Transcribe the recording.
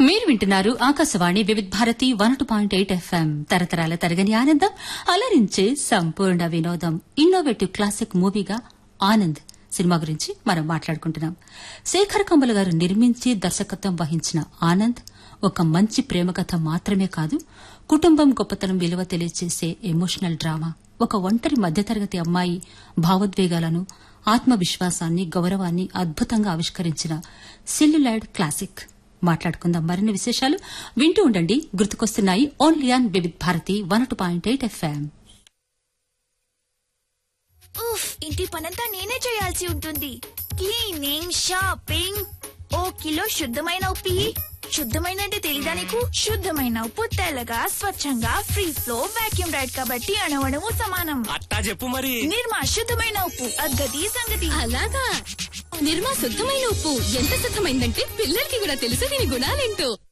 మీరు వింటున్నారు Akashvani Vividh Bharati one two point eight FM తరతరాల తరగని ఆనందం అలరించే సంపూర్ణ వినోదం ఇన్నోవేటివ్ క్లాసిక్ మూవీగా ఆనంద్ సినిమా గురించి మనం మాట్లాడుకుంటున్నాం శేఖర్ కమ్మల గారు నిర్మించి దర్శకత్వం వహించిన ఆనంద్ ఒక మంచి ప్రేమ కథ మాత్రమే కాదు కుటుంబం గొప్పతనం విలువ తెలియజేసే ఎమోషనల్ డ్రామా ఒక ఒంటరి మధ్యతరగతి అమ్మాయి భావోద్వేగాలను ఆత్మవిశ్వాసాన్ని గౌరవాన్ని అద్భుతంగా ఆవిష్కరించిన సిల్లులాడ్ క్లాసిక్ మాట్లాడుకుందాం మరిన్ని విశేషాలు వింటూ ఉండండి గుర్తుకొస్తున్నాయి only on Vividh Bharati one two point eight FM ఉఫ్ ఇంటి పనంతా నేనే చేయాల్సి ఉంటుంది క్లీనింగ్ షాపింగ్ ఓ కిలో శుద్ధమైన ఉప్పు ఇయ్యి. శుద్ధమైన అంటే తెలీదా నీకు శుద్ధమైన ఉప్పు తెల్లగా స్వచ్ఛంగా ఫ్రీ ఫ్లో వాక్యూమ్ రైడ్ కాబట్టి అణవణము సమానం అట్టా చెప్పు మరి నిర్మా శుద్ధమైన ఉప్పు అగ్గది సంగతి అలాగా నిర్మా శుద్ధమైన ఉప్పు ఎంత శుద్ధమైందంటే పిల్లలకి కూడా తెలుసు దీని గుణాలేంటో